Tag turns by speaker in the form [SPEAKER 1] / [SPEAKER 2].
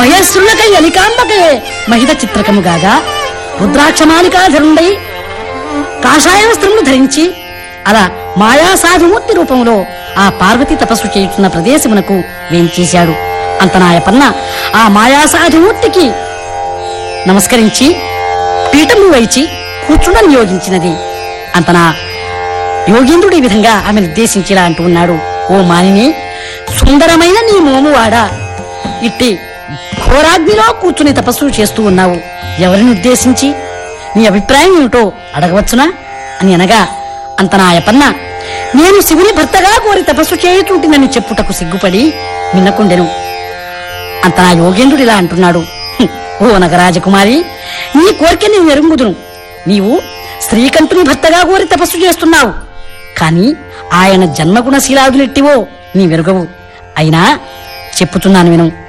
[SPEAKER 1] మహేశ్వరులకై అలికాంబకై మహిత చిత్రకముగాగా రుద్రాక్షమాలికాధరుండై కాషాయ వస్త్రములు ధరించి అలా మాయా సాధుమూర్తి రూపంలో ఆ పార్వతి తపస్సు చేయుచున్న ప్రదేశమునకు వేంచేశాడు అంతనాయపన్న ఆ మాయా సాధుమూర్తికి నమస్కరించి పీఠము వైచి కూర్చుండని యోగించినది అంతనా యోగేంద్రుడు ఈ విధంగా ఆమెను ఉద్దేశించిలా అంటూ ఉన్నాడు ఓ మానిని సుందరమైన నీ మోమువాడా ఇట్టి ఘోరాగ్నిలో కూర్చుని తపస్సు చేస్తూ ఉన్నావు ఎవరిని ఉద్దేశించి నీ అభిప్రాయం ఏమిటో అడగవచ్చునా అని అనగా అంతనాయపన్న నేను శివుని భర్తగా కోరి తపస్సు చేయుచుంటినని చెప్పుటకు సిగ్గుపడి మిన్నకుండెను అంత నా యోగేంద్రుడు ఇలా అంటున్నాడు "హుం, ఓ నగరాజకుమారి నీ కోరిక నేను ఎరుగుదును నీవు స్త్రీకంఠుని భర్తగా కోరి తపస్సు చేస్తున్నావు కాని ఆయన జన్మగుణశీలాదులెట్టివో నీ వెరుగవు అయినా చెప్పుతున్నాను విను